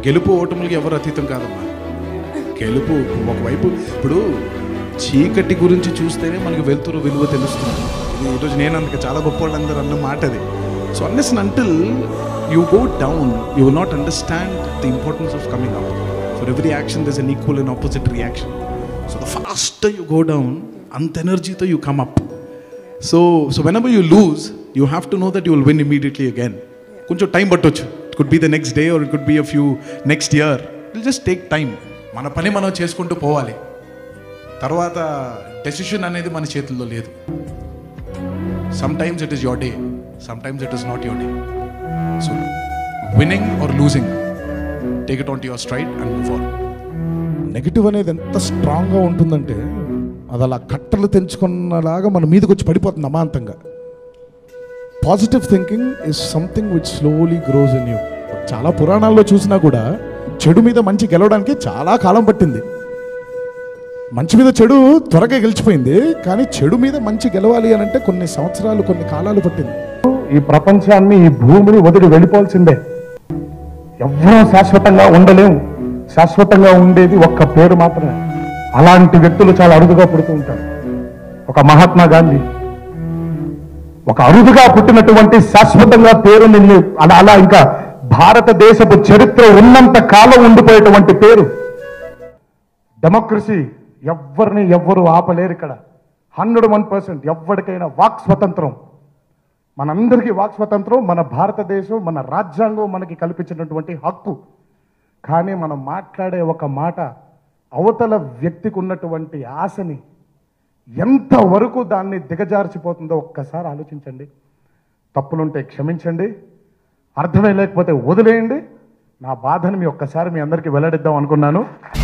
గెలుపు ఓటములకి ఎవరు అతీతం కాదమ్మా గెలుపు ఒకవైపు ఇప్పుడు చీకటి గురించి చూస్తేనే మనకి వెలుతురు విలువ తెలుస్తుంది ఇది ఈరోజు నేను అందుకే చాలా గొప్ప వాళ్ళందరూ అన్న మాట అది so unless until you go down you will not understand the importance of coming up for every action this an equal and opposite reaction so the fast you go down అంత ఎనర్జీతో you come up so so whenever you lose you have to know that you will win immediately again కొంచెం time పట్టొచ్చు it could be the next day or it could be a few next year will just take time మన పని మనం చేసుకుంటూ పోవాలి తర్వాత decision అనేది మన చేతుల్లో లేదు sometimes it is your day sometimes it is not your day so winning or losing take it on to your straight and move on negative అనేది ఎంత స్ట్రాంగ్గా ఉంటుందంటే అది అలా కట్టలు తెంచుకున్నలాగా మన మీదకి వచ్చి పడిపోతుంది అమాంతంగా positive thinking is something which slowly grows in you చాలా పురాణాల్లో చూసినా కూడా చెడు మీద మంచి గెలవడానికి చాలా కాలం పట్టింది మంచి మీద చెడు త్వరగా గెలిచిపోయింది కానీ చెడు మీద మంచి గెలవాలి అని అంటే కొన్ని సంవత్సరాలు కొన్ని కాలాలు పట్టింది ఈ ప్రపంచాన్ని ఈ భూమిని వదిలి వెళ్ళిపోవాల్సిందే ఎవ్వరూ శాశ్వతంగా ఉండలేము శాశ్వతంగా ఉండేది ఒక్క పేరు మాత్రమే అలాంటి వ్యక్తులు చాలా అరుదుగా పుడుతూ ఉంటారు ఒక మహాత్మా గాంధీ ఒక అరుదుగా పుట్టినటువంటి శాశ్వతంగా పేరు నిన్ను అలా అలా ఇంకా భారతదేశపు చరిత్ర ఉన్నంత కాలం ఉండిపోయేటువంటి పేరు డెమోక్రసీ ఎవరిని ఎవ్వరు ఆపలేరు ఇక్కడ హండ్రెడ్ వన్ పర్సెంట్ ఎవరికైనా వాక్ స్వతంత్రం మనందరికీ వాక్ స్వతంత్రం మన భారతదేశం మన రాజ్యాంగం మనకి కల్పించినటువంటి హక్కు కానీ మనం మాట్లాడే ఒక మాట అవతల వ్యక్తికి ఉన్నటువంటి ఆశని ఎంతవరకు దాన్ని దిగజార్చిపోతుందో ఒక్కసారి ఆలోచించండి తప్పులుంటే క్షమించండి అర్థమే లేకపోతే వదిలేయండి నా బాధని మీ ఒక్కసారి మీ అందరికీ వెల్లడిద్దాం అనుకున్నాను